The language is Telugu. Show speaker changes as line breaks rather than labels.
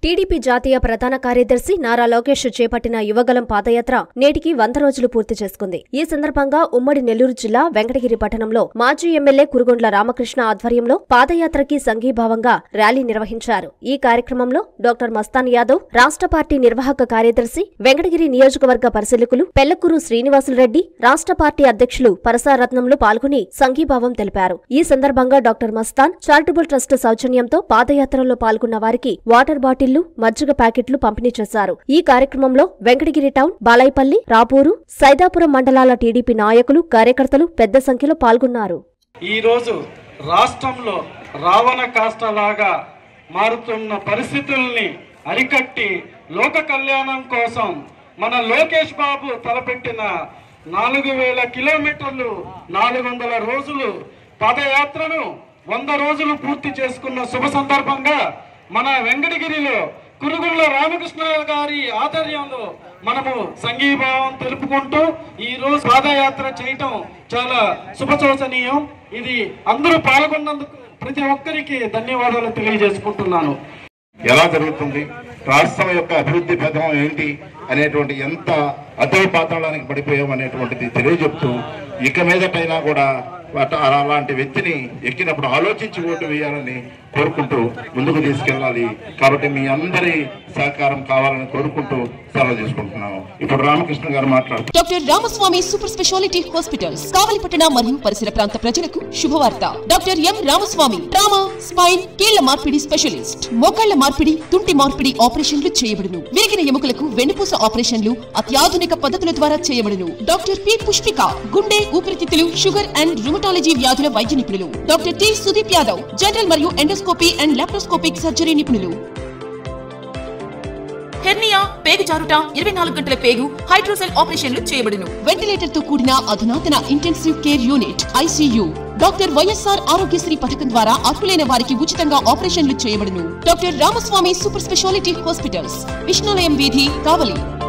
టీడీపీ జాతీయ ప్రధాన కార్యదర్శి నారా లోకేష్ చేపట్టిన యువగలం పాదయాత్ర నేటికి వంద రోజులు పూర్తి చేసుకుంది ఈ సందర్భంగా ఉమ్మడి నెల్లూరు జిల్లా వెంకటగిరి పట్టణంలో మాజీ ఎమ్మెల్యే కురుగొండ్ల రామకృష్ణ ఆధ్వర్యంలో పాదయాత్రకి సంఘీభావంగా ర్యాలీ నిర్వహించారు ఈ కార్యక్రమంలో డాక్టర్ మస్తాన్ యాదవ్ రాష్ట్ర పార్టీ నిర్వాహక కార్యదర్శి వెంకటగిరి నియోజకవర్గ పరిశీలకులు పెళ్లకూరు శ్రీనివాసులరెడ్డి రాష్ట్ర పార్టీ అధ్యక్షులు పరసారత్నంలు పాల్గొని సంఘీభావం తెలిపారు ఈ సందర్భంగా డాక్టర్ మస్తాన్ చారిటబుల్ ట్రస్ట్ సౌజన్యంతో పాదయాత్రలో పాల్గొన్న వారికి వాటర్ బాటిళ్లు మజ్జిగ ప్యాకెట్లు పంపిణీ చేశారు ఈ కార్యక్రమంలో వెంకటగిరి టౌన్ బాలైపల్లి రాపూరు సైదాపురం మండలాల టీడీపీ నాయకులు కార్యకర్తలు పెద్ద సంఖ్యలో పాల్గొన్నారు
ఈరోజు రాష్ట్రంలో రావణ కాష్టలాగా మారుతున్న పరిస్థితుల్ని అరికట్టి లోక కళ్యాణం కోసం మన లోకేష్ బాబు తలపెట్టిన నాలుగు వేల కిలోమీటర్లు నాలుగు వందల రోజులు పాదయాత్రను వంద రోజులు పూర్తి చేసుకున్న శుభ సందర్భంగా మన వెంకటగిరిలో కురుగుళ్ళ రామకృష్ణ గారి ఆధ్వర్యంలో మనము సంఘీభావం తెలుపుకుంటూ ఈ రోజు పాదయాత్ర చేయటం చాలా శుభశోచనీయం ఇది అందరూ పాల్గొన్నందుకు ప్రతి ఒక్కరికి ధన్యవాదాలు తెలియజేసుకుంటున్నాను
ఎలా జరుగుతుంది రాష్ట్రం యొక్క అభివృద్ధి పథం ఏంటి అనేటువంటి ఎంత అదే పాతాళానికి పడిపోయాం అనేటువంటిది తెలియజెప్తూ ఇక మీదటైనా కూడా అట- అలాంటి వ్యక్తిని ఎక్కినప్పుడు ఆలోచించి ఓటు వేయాలని కోరుకుంటూ ముందుకు తీసుకెళ్ళాలి కాబట్టి మీ అందరి సహకారం కావాలని కోరుకుంటూ సెలవు తీసుకుంటున్నాము ఇప్పుడు రామకృష్ణ గారు మాట్లాడుతున్నారు
doctor Ramaswamy super speciality hospitals కావలిపట్టణ మరియు పరిసర ప్రాంత ప్రజలకు శుభవార్త doctor M Ramaswamy trauma spine కీళ్ల మార్పిడి స్పెషలిస్ట్ మోకాళ్ల మార్పిడి తుంటి మార్పిడి ఆపరేషన్లు చేయబడును విరిగిన ఎముకలకు వెన్నుపూస ఆపరేషన్లు అత్యాధునిక పద్ధతుల ద్వారా చేయబడును డాక్టర్ పి పుష్పిక గుండె ఊపిరితిత్తులు షుగర్ అండ్ రుమటాలజీ వ్యాధుల వైద్య నిపుణులు doctor T Sudeep Yadav general మరియు ఎండోస్కోపీ అండ్ లాప్రోస్కోపిక్ సర్జరీ నిపుణులు హెర్నియా పేగు జారుట ఇరవై నాలుగు గంటల పేగు హైడ్రోసెల్ ఆపరేషన్లు చేయబడును వెంటిలేటర్ తో కూడిన అధునాతన intensive care unit ICU doctor YSR Aarogyasri పథకం ద్వారా అర్హులైన వారికి ఉచితంగా ఆపరేషన్లు చేయబడును doctor Ramaswamy super speciality hospitals Vishnulayam వీధి కావలి